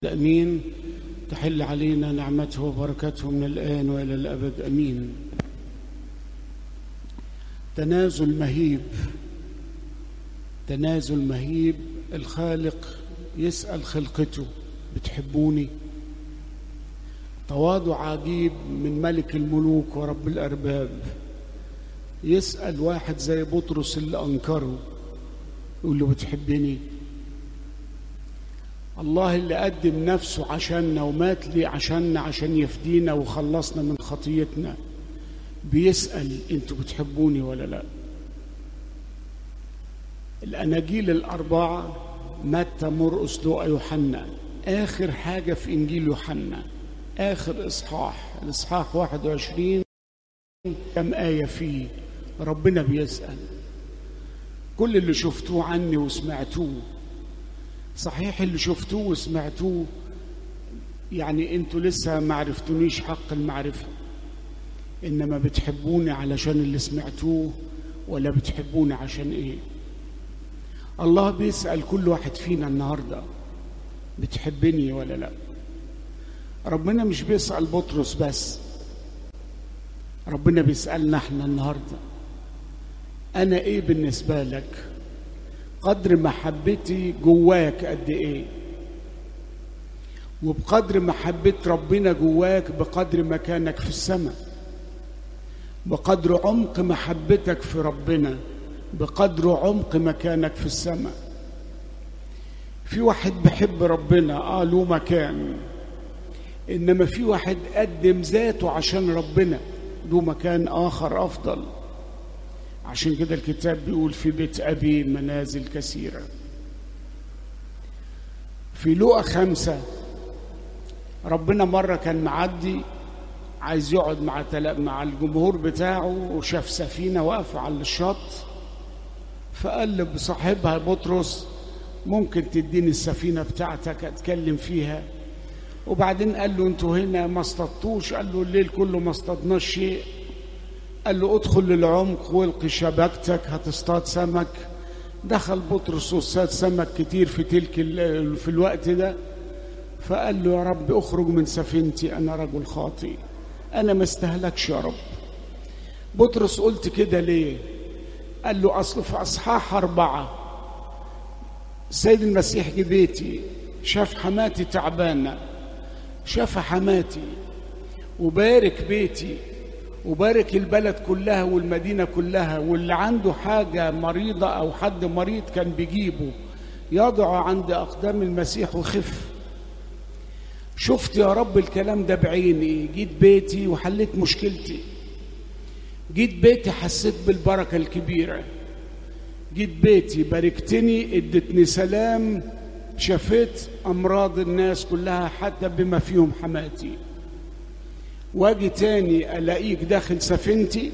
امين تحل علينا نعمته وبركته من الان والى الابد امين تنازل مهيب تنازل مهيب الخالق يسال خلقته بتحبوني تواضع عجيب من ملك الملوك ورب الارباب يسال واحد زي بطرس اللي انكره يقول له بتحبني الله اللي قدم نفسه عشاننا ومات لي عشاننا عشان يفدينا وخلصنا من خطيتنا بيسأل انتوا بتحبوني ولا لا الأناجيل الأربعة متى مرقس لوقا يوحنا آخر حاجة في إنجيل يوحنا آخر إصحاح الإصحاح 21 كم آية فيه ربنا بيسأل كل اللي شفتوه عني وسمعتوه صحيح اللي شفتوه وسمعتوه يعني انتوا لسه ما عرفتونيش حق المعرفة انما بتحبوني علشان اللي سمعتوه ولا بتحبوني عشان ايه الله بيسأل كل واحد فينا النهاردة بتحبني ولا لا ربنا مش بيسأل بطرس بس ربنا بيسألنا احنا النهاردة انا ايه بالنسبة لك قدر محبتي جواك قد ايه وبقدر محبة ربنا جواك بقدر مكانك في السماء بقدر عمق محبتك في ربنا بقدر عمق مكانك في السماء في واحد بحب ربنا اه له مكان انما في واحد قدم ذاته عشان ربنا له مكان اخر افضل عشان كده الكتاب بيقول في بيت أبي منازل كثيرة في لوقا خمسة ربنا مرة كان معدي عايز يقعد مع مع الجمهور بتاعه وشاف سفينة واقفة على الشط فقال بصاحبها بطرس ممكن تديني السفينة بتاعتك أتكلم فيها وبعدين قال له انتوا هنا ما اصطدتوش قال له الليل كله ما اصطدناش شيء قال له ادخل للعمق والقي شبكتك هتصطاد سمك دخل بطرس واصطاد سمك كتير في تلك في الوقت ده فقال له يا رب اخرج من سفينتي انا رجل خاطئ انا ما استهلكش يا رب بطرس قلت كده ليه قال له اصل في اصحاح اربعه السيد المسيح جه بيتي شاف حماتي تعبانه شاف حماتي وبارك بيتي وبارك البلد كلها والمدينة كلها واللي عنده حاجة مريضة أو حد مريض كان بيجيبه يضع عند أقدام المسيح وخف شفت يا رب الكلام ده بعيني جيت بيتي وحليت مشكلتي جيت بيتي حسيت بالبركة الكبيرة جيت بيتي باركتني ادتني سلام شفيت أمراض الناس كلها حتى بما فيهم حماتي واجي تاني الاقيك داخل سفينتي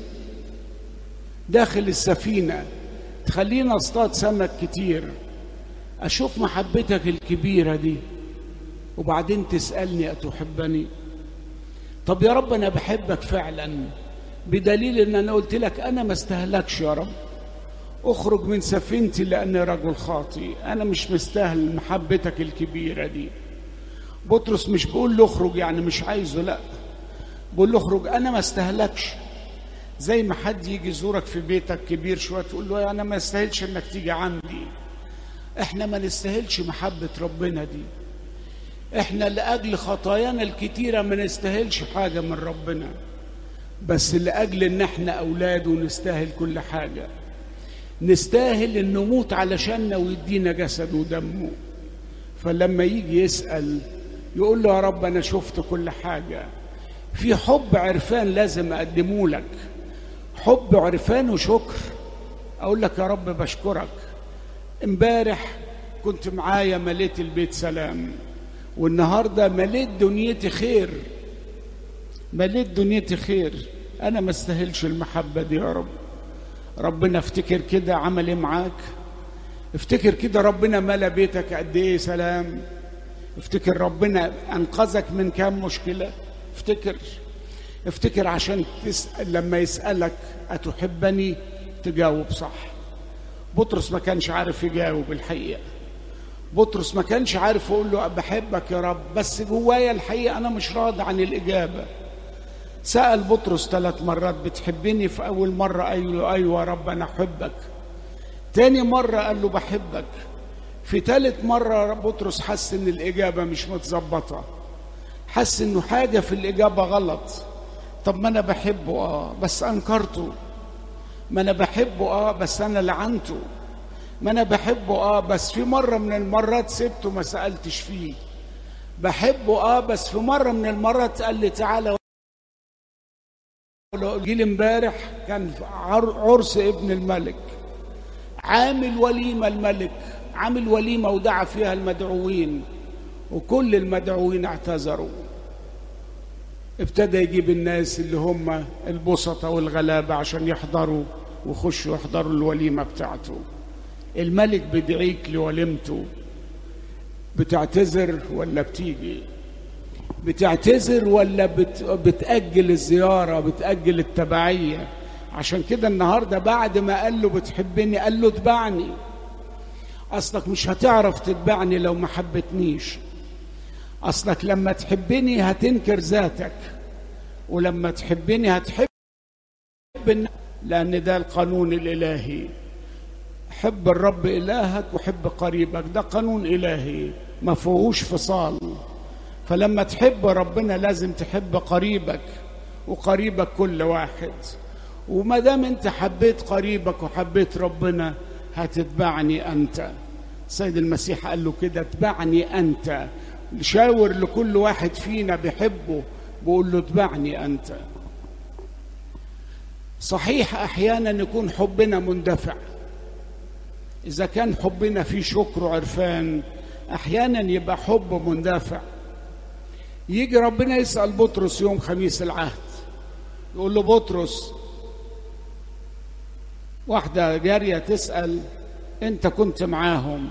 داخل السفينه تخلينا اصطاد سمك كتير اشوف محبتك الكبيره دي وبعدين تسالني اتحبني طب يا رب انا بحبك فعلا بدليل ان انا قلت لك انا ما استهلكش يا رب اخرج من سفينتي لاني رجل خاطي انا مش مستاهل محبتك الكبيره دي بطرس مش بقول له اخرج يعني مش عايزه لا بقول له اخرج انا ما استهلكش زي ما حد يجي يزورك في بيتك كبير شويه تقول له انا ما استاهلش انك تيجي عندي احنا ما نستاهلش محبه ربنا دي احنا لاجل خطايانا الكتيره ما نستاهلش حاجه من ربنا بس لاجل ان احنا اولاده نستاهل كل حاجه نستاهل ان نموت علشاننا ويدينا جسد ودمه فلما يجي يسال يقول له يا رب انا شفت كل حاجه في حب عرفان لازم اقدمه لك حب عرفان وشكر اقول لك يا رب بشكرك امبارح كنت معايا مليت البيت سلام والنهارده مليت دنيتي خير مليت دنيتي خير انا ما استاهلش المحبه دي يا رب ربنا افتكر كده عمل ايه معاك افتكر كده ربنا ملا بيتك قد ايه سلام افتكر ربنا انقذك من كام مشكله افتكر افتكر عشان تسأل لما يسألك أتحبني تجاوب صح بطرس ما كانش عارف يجاوب الحقيقة بطرس ما كانش عارف يقول له بحبك يا رب بس جوايا الحقيقة أنا مش راضي عن الإجابة سأل بطرس ثلاث مرات بتحبني في أول مرة قال له أيوة يا رب أنا أحبك تاني مرة قال له بحبك في ثالث مرة بطرس حس إن الإجابة مش متظبطة حس إنه حاجة في الإجابة غلط طب ما أنا بحبه آه بس أنكرته ما أنا بحبه آه بس أنا لعنته ما أنا بحبه آه بس في مرة من المرات سبته ما سألتش فيه بحبه آه بس في مرة من المرات قال لي تعالى جيل امبارح كان عرس ابن الملك عامل وليمة الملك عامل وليمة ودعا فيها المدعوين وكل المدعوين اعتذروا ابتدى يجيب الناس اللي هم البسطة والغلابة عشان يحضروا ويخشوا يحضروا الوليمة بتاعته الملك بيدعيك لوليمته بتعتذر ولا بتيجي بتعتذر ولا بت... بتأجل الزيارة بتأجل التبعية عشان كده النهاردة بعد ما قال له بتحبني قال له اتبعني أصلك مش هتعرف تتبعني لو ما حبتنيش أصلك لما تحبني هتنكر ذاتك ولما تحبني هتحب لأن ده القانون الإلهي حب الرب إلهك وحب قريبك ده قانون إلهي ما فيهوش فصال فلما تحب ربنا لازم تحب قريبك وقريبك كل واحد وما دام انت حبيت قريبك وحبيت ربنا هتتبعني انت سيد المسيح قال له كده اتبعني انت شاور لكل واحد فينا بيحبه بيقول له اتبعني انت صحيح احيانا يكون حبنا مندفع اذا كان حبنا فيه شكر وعرفان احيانا يبقى حب مندفع يجي ربنا يسال بطرس يوم خميس العهد يقول له بطرس واحده جاريه تسال انت كنت معاهم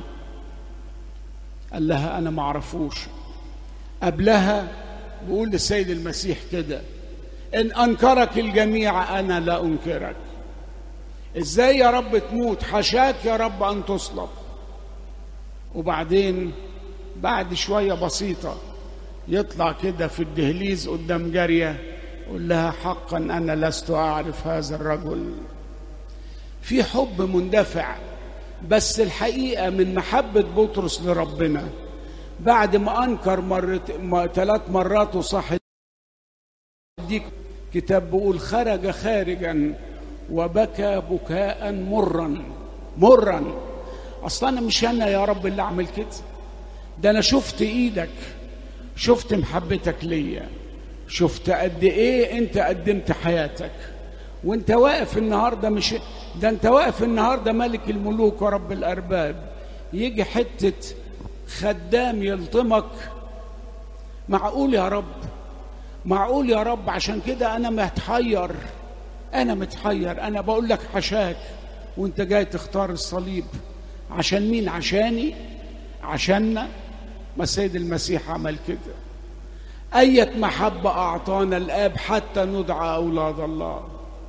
قال لها انا ما اعرفوش قبلها بيقول للسيد المسيح كده ان انكرك الجميع انا لا انكرك ازاي يا رب تموت حشاك يا رب ان تصلب وبعدين بعد شويه بسيطه يطلع كده في الدهليز قدام جاريه يقول لها حقا انا لست اعرف هذا الرجل في حب مندفع بس الحقيقه من محبه بطرس لربنا بعد ما انكر مرت ثلاث مرات وصح دي كتاب بيقول خرج خارجا وبكى بكاء مرا مرا اصلا انا مش انا يا رب اللي اعمل كده ده انا شفت ايدك شفت محبتك ليا شفت قد ايه انت قدمت حياتك وانت واقف النهارده مش ده انت واقف النهارده ملك الملوك ورب الارباب يجي حته خدام يلطمك معقول يا رب معقول يا رب عشان كده انا متحير انا متحير انا بقول لك حشاك وانت جاي تختار الصليب عشان مين عشاني عشاننا ما السيد المسيح عمل كده أية محبة أعطانا الآب حتى ندعى أولاد الله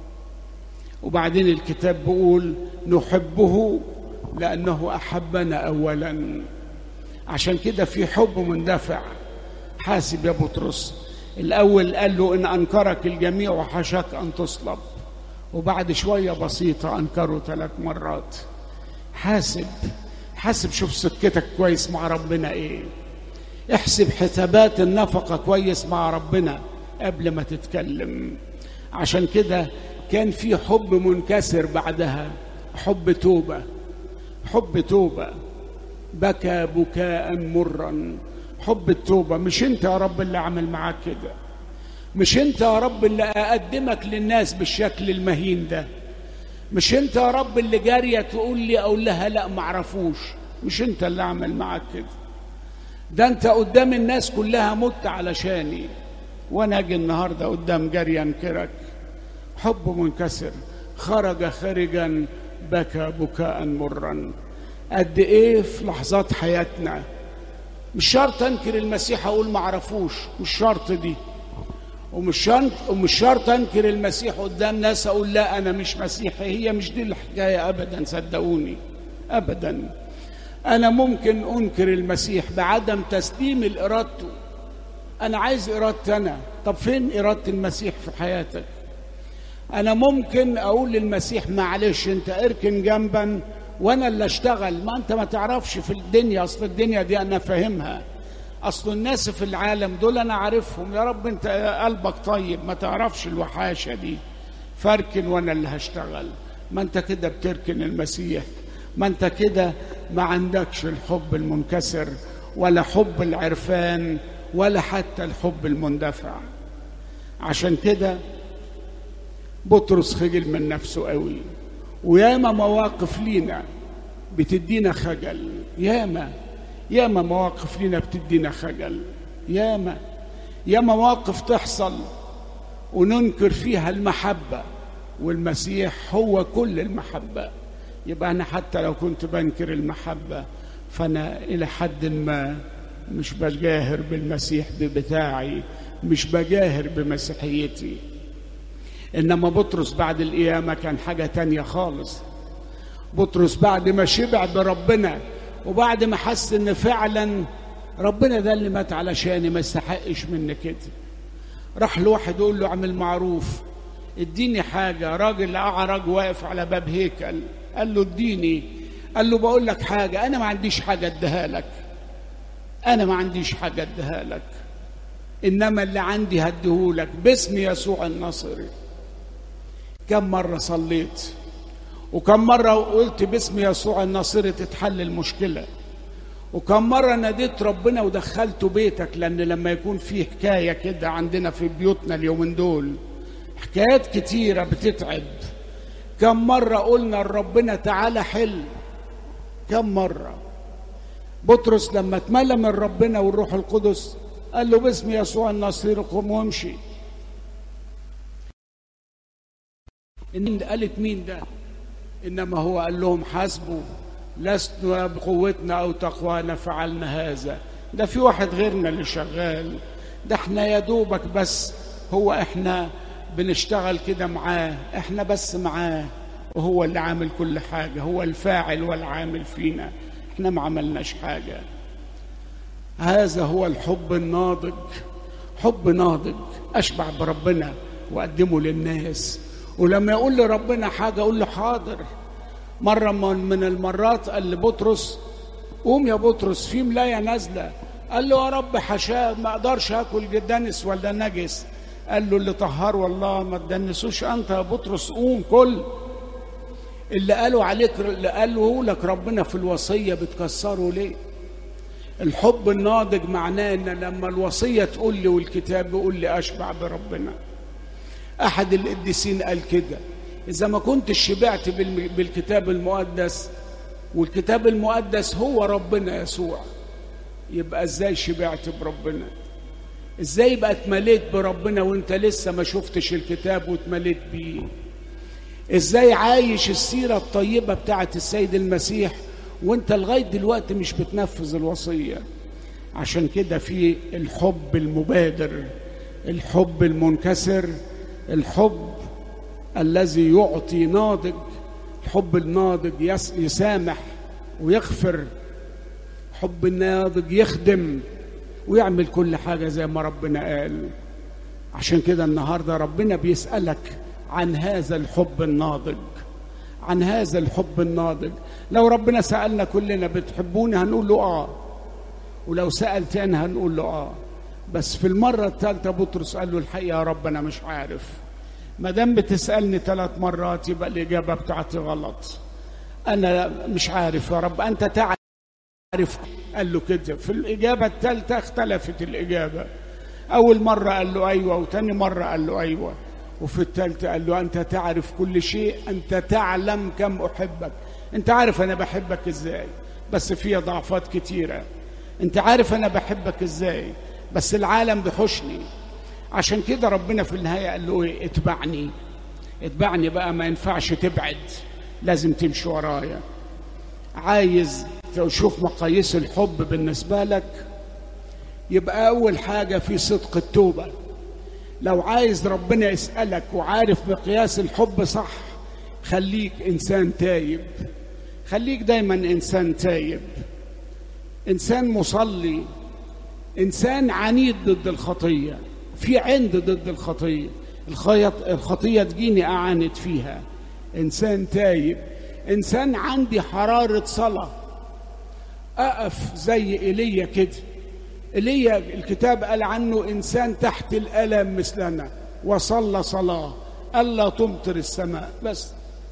وبعدين الكتاب بيقول نحبه لأنه أحبنا أولا عشان كده في حب مندفع حاسب يا بطرس الأول قال له إن أنكرك الجميع وحشاك أن تصلب وبعد شوية بسيطة أنكره ثلاث مرات حاسب حاسب شوف سكتك كويس مع ربنا إيه احسب حسابات النفقة كويس مع ربنا قبل ما تتكلم عشان كده كان في حب منكسر بعدها حب توبة حب توبة بكى بكاء مرا حب التوبة مش انت يا رب اللي عمل معاك كده مش انت يا رب اللي اقدمك للناس بالشكل المهين ده مش انت يا رب اللي جارية تقول لي اقول لها لا معرفوش مش انت اللي عمل معاك كده ده انت قدام الناس كلها مت علشاني وانا اجي النهارده قدام جارية انكرك حب منكسر خرج خارجا بكى بكاء مرا قد ايه في لحظات حياتنا مش شرط انكر المسيح اقول ما اعرفوش مش شرط دي ومش شرط ومش شرط انكر المسيح قدام ناس اقول لا انا مش مسيحي هي مش دي الحكايه ابدا صدقوني ابدا انا ممكن انكر المسيح بعدم تسليم ارادته انا عايز ارادتي انا طب فين اراده المسيح في حياتك انا ممكن اقول للمسيح معلش انت اركن جنبا وانا اللي اشتغل ما انت ما تعرفش في الدنيا اصل الدنيا دي انا فاهمها اصل الناس في العالم دول انا عارفهم يا رب انت قلبك طيب ما تعرفش الوحاشه دي فاركن وانا اللي هشتغل ما انت كده بتركن المسيح ما انت كده ما عندكش الحب المنكسر ولا حب العرفان ولا حتى الحب المندفع عشان كده بطرس خجل من نفسه قوي وياما مواقف لينا بتدينا خجل ياما ياما مواقف لينا بتدينا خجل ياما ياما مواقف تحصل وننكر فيها المحبة والمسيح هو كل المحبة يبقى أنا حتى لو كنت بنكر المحبة فأنا إلى حد ما مش بجاهر بالمسيح بتاعي مش بجاهر بمسيحيتي إنما بطرس بعد القيامة كان حاجة تانية خالص بطرس بعد ما شبع بربنا وبعد ما حس إن فعلا ربنا ده اللي مات علشاني ما يستحقش مني كده راح لواحد يقول له اعمل معروف اديني حاجة راجل أعرج واقف على باب هيكل قال له اديني قال له بقول لك حاجة أنا ما عنديش حاجة اديها لك أنا ما عنديش حاجة اديها لك إنما اللي عندي هديهولك باسم يسوع الناصري كم مرة صليت وكم مرة قلت باسم يسوع الناصري تتحل المشكلة وكم مرة ناديت ربنا ودخلته بيتك لأن لما يكون في حكاية كده عندنا في بيوتنا اليومين دول حكايات كتيرة بتتعب كم مرة قلنا لربنا تعالى حل كم مرة بطرس لما اتملى من ربنا والروح القدس قال له باسم يسوع النصير قم وامشي إن قالت مين ده إنما هو قال لهم حاسبوا لسنا بقوتنا أو تقوانا فعلنا هذا ده في واحد غيرنا اللي شغال ده احنا يا دوبك بس هو احنا بنشتغل كده معاه احنا بس معاه وهو اللي عامل كل حاجة هو الفاعل والعامل فينا احنا ما عملناش حاجة هذا هو الحب الناضج حب ناضج أشبع بربنا وأقدمه للناس ولما يقول لربنا حاجة أقول له حاضر مرة من المرات قال لبطرس قوم يا بطرس في ملاية نازلة قال له يا رب حشاه ما اقدرش اكل دنس ولا نجس قال له اللي طهر والله ما تدنسوش انت يا بطرس قوم كل اللي قالوا عليك اللي قالوا لك ربنا في الوصيه بتكسره ليه الحب الناضج معناه ان لما الوصيه تقول لي والكتاب يقول لي اشبع بربنا احد القديسين قال كده اذا ما كنتش شبعت بالكتاب المقدس والكتاب المقدس هو ربنا يسوع يبقى ازاي شبعت بربنا ازاي يبقى اتمليت بربنا وانت لسه ما شفتش الكتاب واتمليت بيه ازاي عايش السيرة الطيبة بتاعت السيد المسيح وانت لغاية دلوقتي مش بتنفذ الوصية عشان كده في الحب المبادر الحب المنكسر الحب الذي يعطي ناضج الحب الناضج يسامح ويغفر حب الناضج يخدم ويعمل كل حاجة زي ما ربنا قال عشان كده النهاردة ربنا بيسألك عن هذا الحب الناضج عن هذا الحب الناضج لو ربنا سألنا كلنا بتحبوني هنقول له آه ولو سأل تاني هنقول له آه بس في المرة الثالثة بطرس قال له الحقيقة يا رب أنا مش عارف ما دام بتسألني ثلاث مرات يبقى الإجابة بتاعتي غلط أنا مش عارف يا رب أنت تعرف قال له كده في الإجابة الثالثة اختلفت الإجابة أول مرة قال له أيوة وتاني مرة قال له أيوة وفي الثالثة قال له أنت تعرف كل شيء أنت تعلم كم أحبك أنت عارف أنا بحبك إزاي بس في ضعفات كتيرة أنت عارف أنا بحبك إزاي بس العالم بحشني عشان كده ربنا في النهاية قال له إيه اتبعني اتبعني بقى ما ينفعش تبعد لازم تمشي ورايا عايز تشوف مقاييس الحب بالنسبة لك يبقى أول حاجة في صدق التوبة لو عايز ربنا يسألك وعارف مقياس الحب صح خليك إنسان تايب خليك دايما إنسان تايب انسان مصلي انسان عنيد ضد الخطيه في عند ضد الخطيه الخيط الخطيه تجيني اعاند فيها انسان تايب انسان عندي حراره صلاه اقف زي ايليا كده ايليا الكتاب قال عنه انسان تحت الالم مثلنا وصلى صلاه الا تمطر السماء بس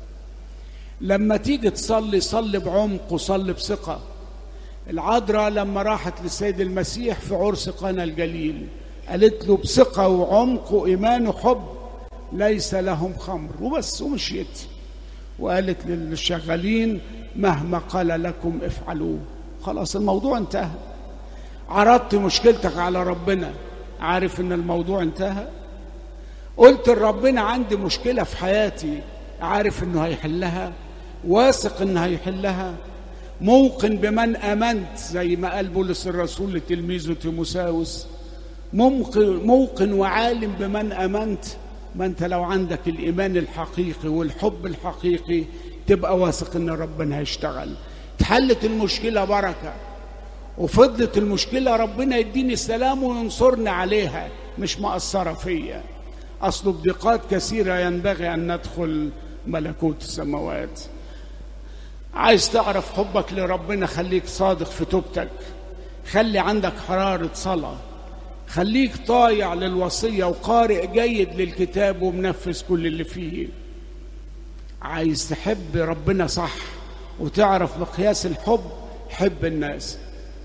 لما تيجي تصلي صلي بعمق وصلي بثقه العذراء لما راحت للسيد المسيح في عرس قنا الجليل قالت له بثقه وعمق وايمان وحب ليس لهم خمر وبس ومشيت وقالت للشغالين مهما قال لكم افعلوه خلاص الموضوع انتهى عرضت مشكلتك على ربنا عارف ان الموضوع انتهى قلت لربنا عندي مشكله في حياتي عارف انه هيحلها واثق انه هيحلها موقن بمن امنت زي ما قال بولس الرسول لتلميذه تيموساوس موقن, موقن وعالم بمن امنت ما انت لو عندك الايمان الحقيقي والحب الحقيقي تبقى واثق ان ربنا هيشتغل اتحلت المشكله بركه وفضلت المشكله ربنا يديني السلام وينصرني عليها مش مأثره فيا اصله بضيقات كثيره ينبغي ان ندخل ملكوت السماوات عايز تعرف حبك لربنا خليك صادق في توبتك خلي عندك حراره صلاه خليك طايع للوصيه وقارئ جيد للكتاب ومنفذ كل اللي فيه عايز تحب ربنا صح وتعرف مقياس الحب حب الناس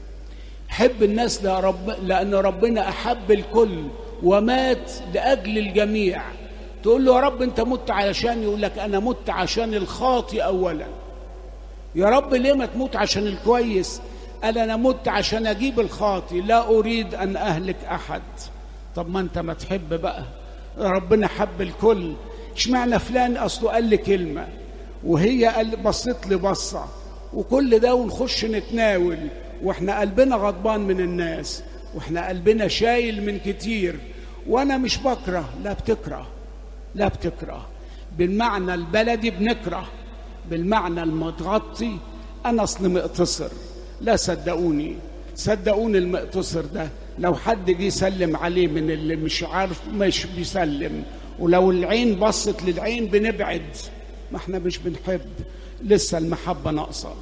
حب الناس لرب لأن ربنا أحب الكل ومات لأجل الجميع تقول له يا رب أنت مت علشان يقول لك أنا مت عشان الخاطي أولا يا رب ليه ما تموت عشان الكويس قال أنا مت عشان أجيب الخاطي لا أريد أن أهلك أحد طب ما أنت ما تحب بقى ربنا حب الكل اشمعنى فلان أصله قال لي كلمة وهي قال بصت لي بصة وكل ده ونخش نتناول واحنا قلبنا غضبان من الناس واحنا قلبنا شايل من كتير وانا مش بكره لا بتكره لا بتكره بالمعنى البلدي بنكره بالمعنى المتغطي انا اصل مقتصر لا صدقوني صدقوني المقتصر ده لو حد جه يسلم عليه من اللي مش عارف مش بيسلم ولو العين بصت للعين بنبعد ما احنا مش بنحب لسه المحبة ناقصة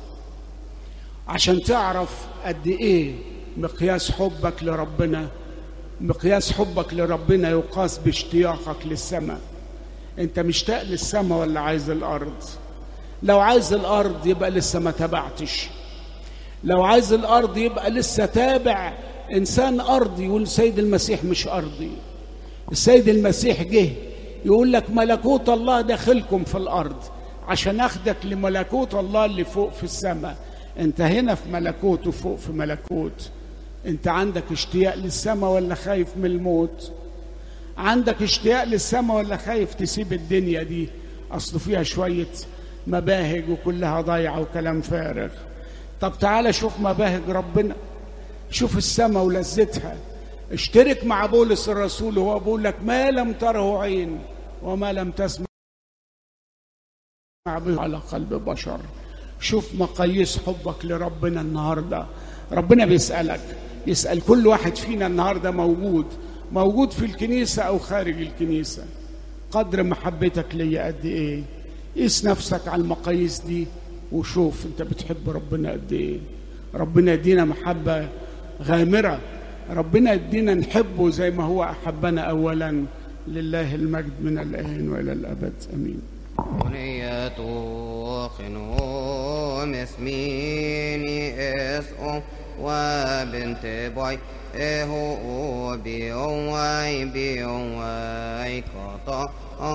عشان تعرف قد ايه مقياس حبك لربنا مقياس حبك لربنا يقاس باشتياقك للسماء انت مشتاق للسماء ولا عايز الارض لو عايز الارض يبقى لسه ما تبعتش لو عايز الارض يبقى لسه تابع انسان ارضي والسيد المسيح مش ارضي السيد المسيح جه يقول لك ملكوت الله داخلكم في الارض عشان اخدك لملكوت الله اللي فوق في السماء انت هنا في ملكوت وفوق في ملكوت انت عندك اشتياق للسماء ولا خايف من الموت عندك اشتياق للسماء ولا خايف تسيب الدنيا دي اصل فيها شويه مباهج وكلها ضايعه وكلام فارغ طب تعالى شوف مباهج ربنا شوف السماء ولذتها اشترك مع بولس الرسول وهو بيقول لك ما لم تره عين وما لم تسمع به على قلب بشر شوف مقاييس حبك لربنا النهارده ربنا بيسألك يسأل كل واحد فينا النهارده موجود موجود في الكنيسة أو خارج الكنيسة قدر محبتك ليا قد إيه قيس نفسك على المقاييس دي وشوف أنت بتحب ربنا قد إيه ربنا يدينا محبة غامرة ربنا يدينا نحبه زي ما هو أحبنا أولا لله المجد من الآن وإلى الأبد أمين بنية خنوم اسميني اسقم وبنت باي هو بيوم واي بيوم واي قطع